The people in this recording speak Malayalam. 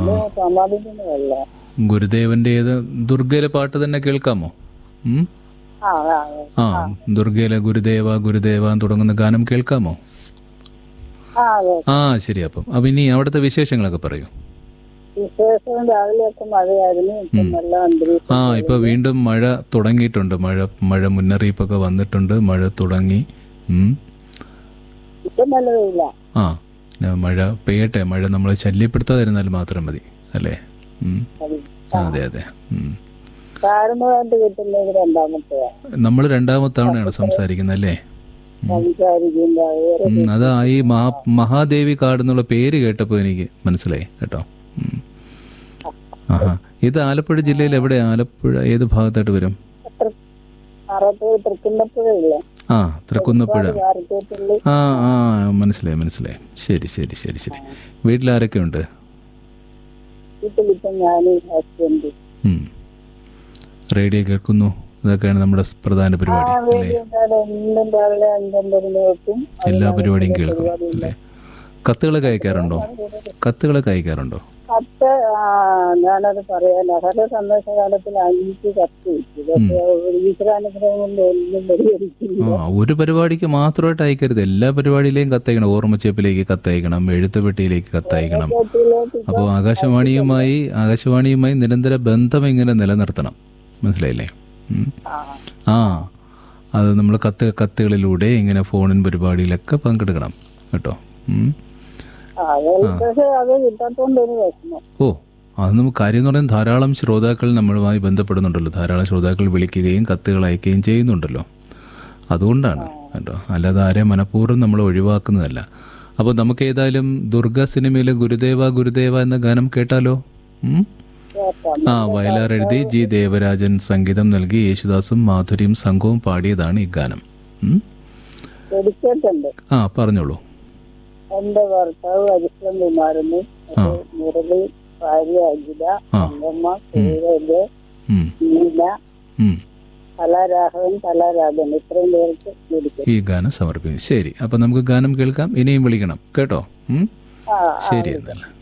സമാധിക്കുന്നതല്ല ഗുരുദേവന്റെ ഏത് ദുർഗയിലെ പാട്ട് തന്നെ കേൾക്കാമോ ഉം? ആ ആ ആ ദുർഗയിലെ ഗുരുദേവ ഗുരുദേവ എന്ന് തുടങ്ങുന്ന ഗാനം കേൾക്കാമോ ആ അതെ ആ ശരി അപ്പം അപ്പം ഇനി അവിടുത്തെ വിശേഷങ്ങളൊക്കെ പറയൂ വിശേഷം രാവിലെയൊക്കെ മഴയായിരുന്നു ഇപ്പൊ നല്ല അന്തരീക്ഷം ആ ഇപ്പൊ വീണ്ടും മഴ തുടങ്ങിയിട്ടുണ്ട് മഴ മഴ മുന്നറിയിപ്പൊക്കെ വന്നിട്ടുണ്ട് മഴ തുടങ്ങി ഉം. ഇപ്പൊ നല്ല വെയില ആ ഞാൻ മഴ പെയ്യട്ടെ മഴ നമ്മളെ ശല്യപ്പെടുത്താതിരുന്നാൽ മാത്രം മതി അല്ലേ ഉം. അതെ അതെ ഉം. കാരണമായിട്ട് കിട്ടുന്നത് രണ്ടാമത്തെയാ നമ്മൾ രണ്ടാമത്തെ തവണയാണ് സംസാരിക്കുന്നത് അല്ലേ സംസാരിക്കുന്ന വേറെ ഉം, അതാ ഈ മഹാ മഹാദേവി കാട് എന്നുള്ള പേര് കേട്ടപ്പോൾ എനിക്ക് മനസ്സിലായി കേട്ടോ ഉം. ആഹാ ഇത് ആലപ്പുഴ ജില്ലയിൽ എവിടെ ആലപ്പുഴ ഏത് ഭാഗത്തായിട്ട് വരും അറത്ത് തൃക്കുന്നപ്പുഴയില്ല ആ തൃക്കുന്നപ്പുഴ കാർക്കേറ്റുള്ളി ആ ആ മനസ്സിലായി മനസ്സിലായി ശരി ശരി ശരി ശരി വീട്ടിലാരൊക്കെ ഉണ്ട് വീട്ടിലിപ്പം ഞാൻ ഹസ്ബൻഡ് ഉം. റേഡിയോ കേൾക്കുന്നു ഇതൊക്കെയാണ് നമ്മുടെ പ്രധാന പരിപാടി അല്ലേ എന്നും രാവിലെ അഞ്ചമ്പതിന് വെക്കും എല്ലാ പരിപാടിയും കേൾക്കും അല്ലേ കത്തുകളൊക്കെ അയക്കാറുണ്ടോ കത്തുകളൊക്കെ അയക്കാറുണ്ടോ കത്ത് ആ, ഞാനത് പറയാൻ ഹര സന്ദേശകാലത്തിൽ അഞ്ച് കത്ത് കിട്ടി പക്ഷേ ഈശ്വരാനുഗ്രഹം കൊണ്ട് ഒന്നും പരിഹരിക്കില്ല ആ ഒരു പരിപാടിക്ക് മാത്രമായിട്ട് അയക്കരുത് എല്ലാ പരിപാടിയിലെയും കത്തയക്കണം ഓർമ്മച്ചേപ്പിലേക്ക് കത്തയക്കണം എഴുത്തുപെട്ടിയിലേക്ക് കത്തയക്കണം വീട്ടിലേക്ക് അപ്പോൾ ആകാശവാണിയുമായി ആകാശവാണിയുമായി നിരന്തര ബന്ധം ഇങ്ങനെ നിലനിർത്തണം മനസ്സിലായില്ലേ ഉം. ആ, ആ അത് നമ്മൾ കത്ത് കത്തുകളിലൂടെ ഇങ്ങനെ ഫോണിൻ പരിപാടിയിലൊക്കെ പങ്കെടുക്കണം കേട്ടോ ഉം. ആ, അത് പക്ഷേ അത് കിട്ടാത്തോണ്ട് ഒരു വിഷമം ഓ അത് നമുക്ക് കാര്യം എന്ന് പറയുന്നത് ധാരാളം ശ്രോതാക്കൾ നമ്മളുമായി ബന്ധപ്പെടുന്നുണ്ടല്ലോ ധാരാളം ശ്രോതാക്കൾ വിളിക്കുകയും കത്തുകൾ അയക്കുകയും ചെയ്യുന്നുണ്ടല്ലോ അതുകൊണ്ടാണ് കേട്ടോ അല്ലാതെ ആരെയും മനഃപൂർവ്വം നമ്മൾ ഒഴിവാക്കുന്നതല്ല അപ്പോൾ നമുക്ക് ഏതായാലും ദുർഗ സിനിമയിലെ ഗുരുദേവ ഗുരുദേവ എന്ന ഗാനം കേട്ടാലോ ഉം? കേൾക്കാം ആ വയലാർ എഴുതി ജി ദേവരാജൻ സംഗീതം നൽകി യേശുദാസും മാധുരിയും സംഘവും പാടിയതാണ് ഈ ഗാനം ഉം? എടുത്തിട്ടുണ്ട് ആ പറഞ്ഞോളൂ എന്റെ ഭർത്താവ് അരിഷ്ടം കുമാരന് മുരളി ഭാര്യ അജിത ആ. അങ്കമ്മ സൂരജ് ഉം, നീല ഉം. കലാരാഘവൻ കലാരാജൻ ഇത്രയും പേർക്ക് വിളിക്കും ഈ ഗാനം സമർപ്പിക്കും ശരി അപ്പം നമുക്ക് ഗാനം കേൾക്കാം ഇനിയും വിളിക്കണം കേട്ടോ ഉം? ആ ശരി എന്നാൽ